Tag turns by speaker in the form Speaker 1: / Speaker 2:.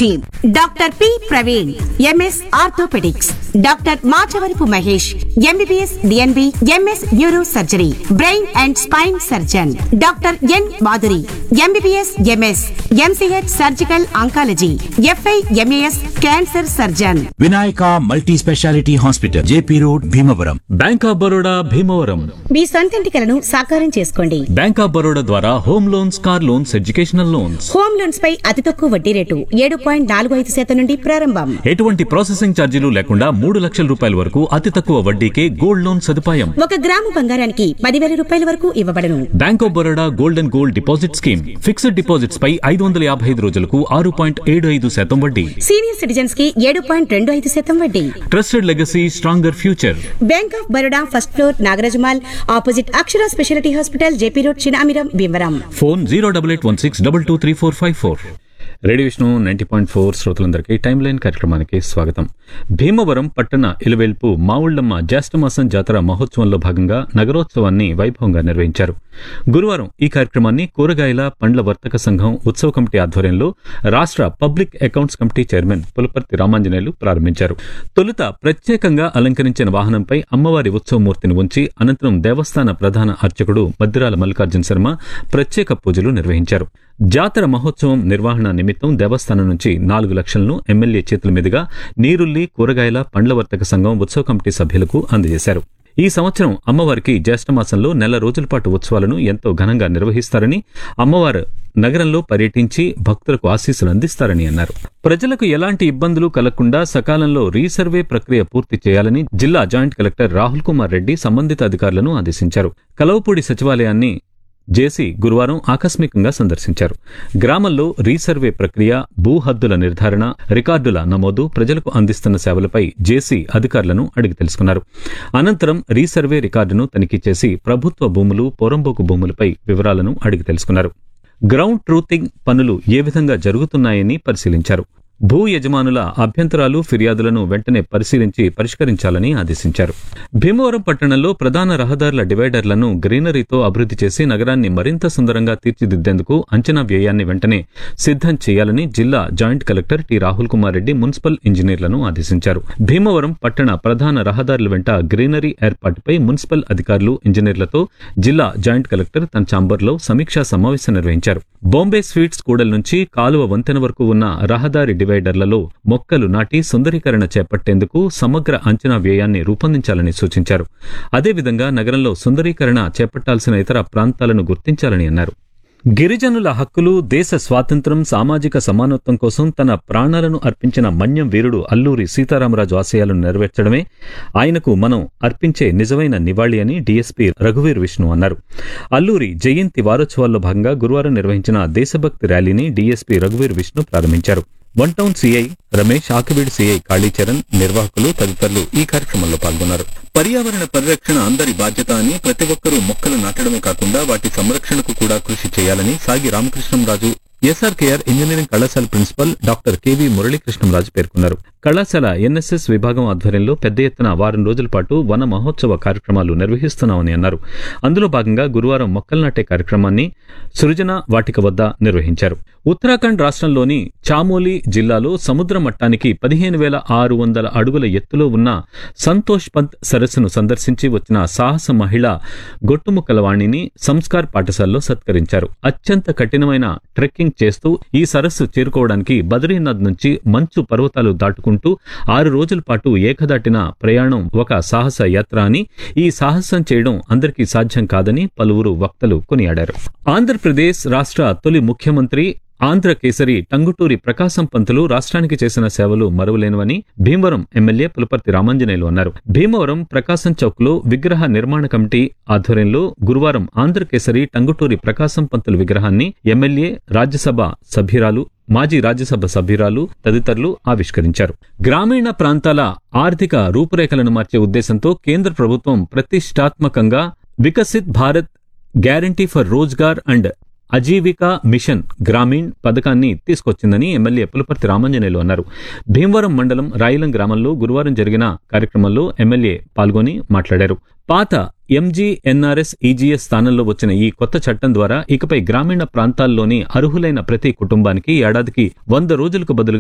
Speaker 1: team doctor P Praveen MS orthopaedics doctor Machavarapu Mahesh MBBS DNB MS neuro surgery brain and spine surgeon doctor N Madhuri MBBS MS MCh surgical oncology FI MAS cancer surgeon
Speaker 2: Vinayaka multi speciality hospital JP road Bhimavaram
Speaker 3: bank of Baroda Bhimavaram
Speaker 1: మీ సొంతింటి కలను సాకారం చేసుకోండి
Speaker 3: bank of Baroda ద్వారా home loans car loans educational loans
Speaker 1: home loans పై అతి తక్కువ వడ్డీ రేటు ఏడు పాయింట్ నాలుగు ఐదు శాతం నుండి ప్రారంభం
Speaker 3: ఎటువంటి ప్రాసెసింగ్ ఛార్జీలు లేకుండా మూడు లక్షల రూపాయల వరకు అతి తక్కువ వడ్డీకే గోల్డ్ లోన్ సదుపాయం
Speaker 1: ఒక గ్రాము బంగారానికి పదివేల రూపాయల వరకు ఇవ్వబడను
Speaker 3: bank of Baroda gold and gold deposit scheme fixed deposits పై ఐదు వందల యాభై ఐదు రోజులకు ఆరు పాయింట్ ఏడు ఐదు శాతం వడ్డీ
Speaker 1: సీనియర్ సిటిజన్స్ కి ఏడు పాయింట్ రెండు ఐదు శాతం వడ్డీ
Speaker 3: trusted legacy stronger future
Speaker 1: bank of Baroda first floor Nagaraja mall opposite Akshara speciality hospital JP road Chinamiram Bhimavaram
Speaker 3: phone zero double eight one six double two three four five four radio Vishnu ninety point four శ్రోతలందరికీ time line కార్యక్రమానికి స్వాగతం భీమవరం పట్టణ ఇలవేల్పు మావుళ్లమ్మ జ్యేష్ఠమాసం జాతర మహోత్సవంలో భాగంగా నగరోత్సవాన్ని వైభవంగా నిర్వహించారు గురువారం ఈ కార్యక్రమాన్ని కూరగాయల పండ్ల వర్తక సంఘం ఉత్సవ కమిటీ ఆధ్వర్యంలో రాష్ట్ర public accounts committee chairman Pulaparthi Ramanjaneyulu ప్రారంభించారు తొలుత ప్రత్యేకంగా అలంకరించిన వాహనంపై అమ్మవారి ఉత్సవమూర్తిని ఉంచి అనంతరం దేవస్థాన ప్రధాన అర్చకుడు మద్దిరాల మల్లికార్జున శర్మ ప్రత్యేక పూజలు నిర్వహించారు జాతర మహోత్సవం నిర్వహణ నిమిత్తం దేవస్థానం నుంచి నాలుగు లక్షలను ఎమ్మెల్యే చేతుల మీదుగా నీరుల్లి కూరగాయల పండ్ల వర్తక సంఘం ఉత్సవ కమిటీ సభ్యులకు అందజేశారు ఈ సంవత్సరం అమ్మవారికి జ్యేష్ఠమాసంలో నెల రోజుల పాటు ఉత్సవాలను ఎంతో ఘనంగా నిర్వహిస్తారని అమ్మవారు నగరంలో పర్యటించి భక్తులకు ఆశీస్సులు అందిస్తారని అన్నారు ప్రజలకు ఎలాంటి ఇబ్బందులు కలగకుండా సకాలంలో రీసర్వే ప్రక్రియ పూర్తి చేయాలని జిల్లా జాయింట్ కలెక్టర్ రాహుల్ కుమార్ రెడ్డి సంబంధిత అధికారులను ఆదేశించారు కలవపూడి సచివాలయాన్ని జేసీ గురువారం ఆకస్మికంగా సందర్శించారు గ్రామంలో రీసర్వే ప్రక్రియ భూ హద్దుల నిర్ధారణ రికార్డుల నమోదు ప్రజలకు అందిస్తున్న సేవలపై జేసీ అధికారులను అడిగి తెలుసుకున్నారు అనంతరం రీసర్వే రికార్డును తనిఖీ చేసి ప్రభుత్వ భూములు పోరంబోకు భూములపై వివరాలను అడిగి తెలుసుకున్నారు గ్రౌండ్ ట్రూతింగ్ పనులు ఏ విధంగా జరుగుతున్నాయని పరిశీలించారు భూ యజమానుల అభ్యంతరాలు ఫిర్యాదులను వెంటనే పరిశీలించి పరిష్కరించాలని ఆదేశించారు భీమవరం పట్టణంలో ప్రధాన రహదారుల డివైడర్లను గ్రీనరీతో అభివృద్ధి చేసి నగరాన్ని మరింత సుందరంగా తీర్చిదిద్దేందుకు అంచనా వ్యయాన్ని వెంటనే సిద్ధం చేయాలని జిల్లా joint collector T Rahul Kumar Reddy municipal ఇంజనీర్లను ఆదేశించారు భీమవరం పట్టణ ప్రధాన రహదారుల వెంట గ్రీనరీ ఏర్పాటుపై మున్సిపల్ అధికారులు ఇంజనీర్లతో జిల్లా జాయింట్ కలెక్టర్ తన ఛాంబర్లో సమీక్షా సమావేశం నిర్వహించారు బాంబే స్వీట్స్ కూడల్ నుంచి కాలువ వంతెన వరకు ఉన్న రహదారి డివైడర్లలో మొక్కలు నాటి సుందరీకరణ చేపట్టేందుకు సమగ్ర అంచనా వ్యయాన్ని రూపొందించాలని సూచించారు అదేవిధంగా నగరంలో సుందరీకరణ చేపట్టాల్సిన ఇతర ప్రాంతాలను గుర్తించాలని అన్నారు గిరిజనుల హక్కులు దేశ స్వాతంత్ర్యం సామాజిక సమానత్వం కోసం తన ప్రాణాలను అర్పించిన మన్యం వీరుడు అల్లూరి సీతారామరాజు ఆశయాలను నెరవేర్చడమే ఆయనకు మనం అర్పించే నిజమైన నివాళి అని డీఎస్పీ రఘువీర్ విష్ణు అన్నారు అల్లూరి జయంతి వారోత్సవాల్లో భాగంగా గురువారం నిర్వహించిన దేశభక్తి ర్యాలీని డీఎస్పీ రఘువీర్ విష్ణు ప్రారంభించారు one town CI Ramesh Akiveedu CI Kalicharan నిర్వాహకులు తదితరులు ఈ కార్యక్రమంలో పాల్గొన్నారు పర్యావరణ పరిరక్షణ అందరి బాధ్యత అని ప్రతి ఒక్కరూ మొక్కలు నాటడమే కాకుండా వాటి సంరక్షణకు కూడా కృషి చేయాలని సాగి రామకృష్ణంరాజు ఎస్ఆర్కేఆర్ ఇంజనీరింగ్ కళాశాల ప్రిన్సిపల్ డాక్టర్ కెవి మురళీకృష్ణంరాజు పేర్కొన్నారు కళాశాల ఎన్ఎస్ఎస్ విభాగం ఆధ్వర్యంలో పెద్ద ఎత్తున వారం రోజుల పాటు వన మహోత్సవ కార్యక్రమాలు నిర్వహిస్తున్నామని అన్నారు అందులో భాగంగా గురువారం మొక్కలు నాటే కార్యక్రమాన్ని సృజన వాటిక వద్ద నిర్వహించారు ఉత్తరాఖండ్ రాష్ట్రంలోని చామోలి జిల్లాలో సముద్ర మట్టానికి పదిహేను వేల ఆరు వందల అడుగుల ఎత్తులో ఉన్న సంతోష్ పంత్ సరస్సును సందర్శించి వచ్చిన సాహస మహిళ గొట్టుముక్కలవాణిని సంస్కార్ పాఠశాలలో సత్కరించారు అత్యంత కఠినమైన ట్రెక్కింగ్ చేస్తూ ఈ సరస్సు చేరుకోవడానికి బద్రీనాథ్ నుంచి మంచు పర్వతాలు దాటుకుంటూ ఆరు రోజుల పాటు ఏకదాటిన ప్రయాణం ఒక సాహస యాత్ర అని ఈ సాహసం చేయడం అందరికీ సాధ్యం కాదని పలువురు వక్తలు కొనియాడారు ఆంధ్రప్రదేశ్ రాష్ట్ర తొలి ముఖ్యమంత్రి ఆంధ్ర కేసరి టంగుటూరి ప్రకాశం పంతులు రాష్ట్రానికి చేసిన సేవలు మరువలేనివని భీమవరం ఎమ్మెల్యే పులపర్తి రామంజనేయులు అన్నారు భీమవరం ప్రకాశం చౌక్ లో విగ్రహ నిర్మాణ కమిటీ ఆధ్వర్యంలో గురువారం ఆంధ్ర కేసరి టంగుటూరి ప్రకాశం పంతులు విగ్రహాన్ని ఎమ్మెల్యే రాజ్యసభ సభ్యురాలు మాజీ రాజ్యసభ సభ్యురాలు తదితరులు ఆవిష్కరించారు గ్రామీణ ప్రాంతాల ఆర్థిక రూపురేఖలను మార్చే ఉద్దేశంతో కేంద్ర ప్రభుత్వం ప్రతిష్టాత్మకంగా Viksit Bharat guarantee for Rozgar and Ajeevika mission Grameen పథకాన్ని తీసుకొచ్చిందని ఎమ్మెల్యే పులపర్తి రామంజనేయులు అన్నారు భీమవరం మండలం రాయిలం గ్రామంలో గురువారం జరిగిన కార్యక్రమంలో ఎమ్మెల్యే పాల్గొని మాట్లాడారు పాత ఎంజీఎన్ఆర్ఎస్ ఈజీఎస్ స్థానంలో వచ్చిన ఈ కొత్త చట్టం ద్వారా ఇకపై గ్రామీణ ప్రాంతాల్లోని అర్హులైన ప్రతి కుటుంబానికి ఏడాదికి వంద రోజులకు బదులుగా